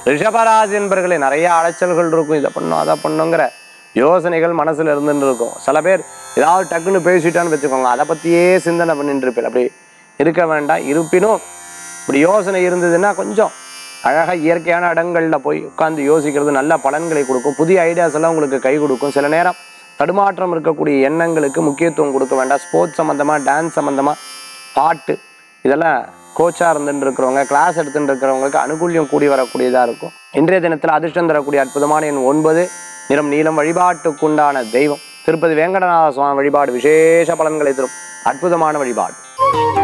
ரிஷபராசி என்பர்களே நிறைய அலைச்சல்கள் இருக்கும் இதை பண்ணும் அதை பண்ணுங்கிற யோசனைகள் மனசுல இருந்துட்டு இருக்கும் சில பேர் ஏதாவது டக்குன்னு பேசிட்டான்னு வச்சுக்கோங்க அதை பத்தியே சிந்தனை பண்ணிட்டு இருப்பேன் அப்படி இருக்க வேண்டாம் இருப்பினும் இப்படி யோசனை இருந்ததுன்னா கொஞ்சம் அழகாக இயற்கையான இடங்கள்ல போய் உட்காந்து யோசிக்கிறது நல்ல பலன்களை கொடுக்கும் புதிய ஐடியாஸ் எல்லாம் உங்களுக்கு கை கொடுக்கும் சில நேரம் தடுமாற்றம் இருக்கக்கூடிய எண்ணங்களுக்கு முக்கியத்துவம் கொடுக்க வேண்டாம் ஸ்போர்ட்ஸ் சம்மந்தமாக டான்ஸ் சம்மந்தமாக பாட்டு இதெல்லாம் கோச்சாக இருந்துட்டு இருக்கிறவங்க கிளாஸ் எடுத்துட்டு இருக்கிறவங்களுக்கு அனுகூல்யம் கூடி வரக்கூடியதாக இருக்கும் இன்றைய தினத்தில் அதிர்ஷ்டம் தரக்கூடிய அற்புதமான எண் ஒன்பது நிறம் நீளம் வழிபாட்டுக்குண்டான தெய்வம் திருப்பதி வேங்கடநாத சுவாமி வழிபாடு விசேஷ பலன்களை தரும் அற்புதமான வழிபாடு